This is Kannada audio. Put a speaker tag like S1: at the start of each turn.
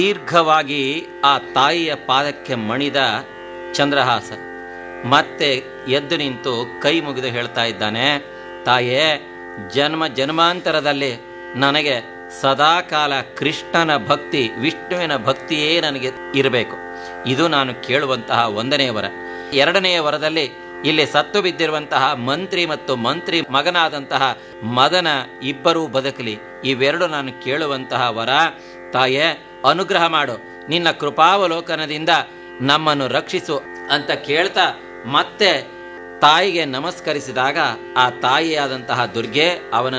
S1: ದೀರ್ಘವಾಗಿ ಆ ತಾಯಿಯ ಪಾದಕ್ಕೆ ಮಣಿದ ಚಂದ್ರಹಾಸ ಮತ್ತೆ ಎದ್ದು ನಿಂತು ಕೈ ಮುಗಿದು ಹೇಳ್ತಾ ಇದ್ದಾನೆ ತಾಯೇ ಜನ್ಮ ಜನ್ಮಾಂತರದಲ್ಲಿ ನನಗೆ ಸದಾಕಾಲ ಕೃಷ್ಣನ ಭಕ್ತಿ ವಿಷ್ಣುವಿನ ಭಕ್ತಿಯೇ ನನಗೆ ಇರಬೇಕು ಇದು ನಾನು ಕೇಳುವಂತಹ ಒಂದನೆಯ ವರ ಎರಡನೆಯ ವರದಲ್ಲಿ ಇಲ್ಲಿ ಸತ್ತು ಬಿದ್ದಿರುವಂತಹ ಮಂತ್ರಿ ಮತ್ತು ಮಂತ್ರಿ ಮಗನಾದಂತಹ ಮದನ ಇಬ್ಬರೂ ಬದುಕಲಿ ಇವೆರಡು ನಾನು ಕೇಳುವಂತಹ ವರ ತಾಯೇ ಅನುಗ್ರಹ ಮಾಡು ನಿನ್ನ ಕೃಪಾವಲೋಕನದಿಂದ ನಮ್ಮನ್ನು ರಕ್ಷಿಸು ಅಂತ ಕೇಳ್ತಾ ಮತ್ತೆ ತಾಯಿಗೆ ನಮಸ್ಕರಿಸಿದಾಗ ಆ ತಾಯಿಯಾದಂತಹ ದುರ್ಗೆ ಅವನ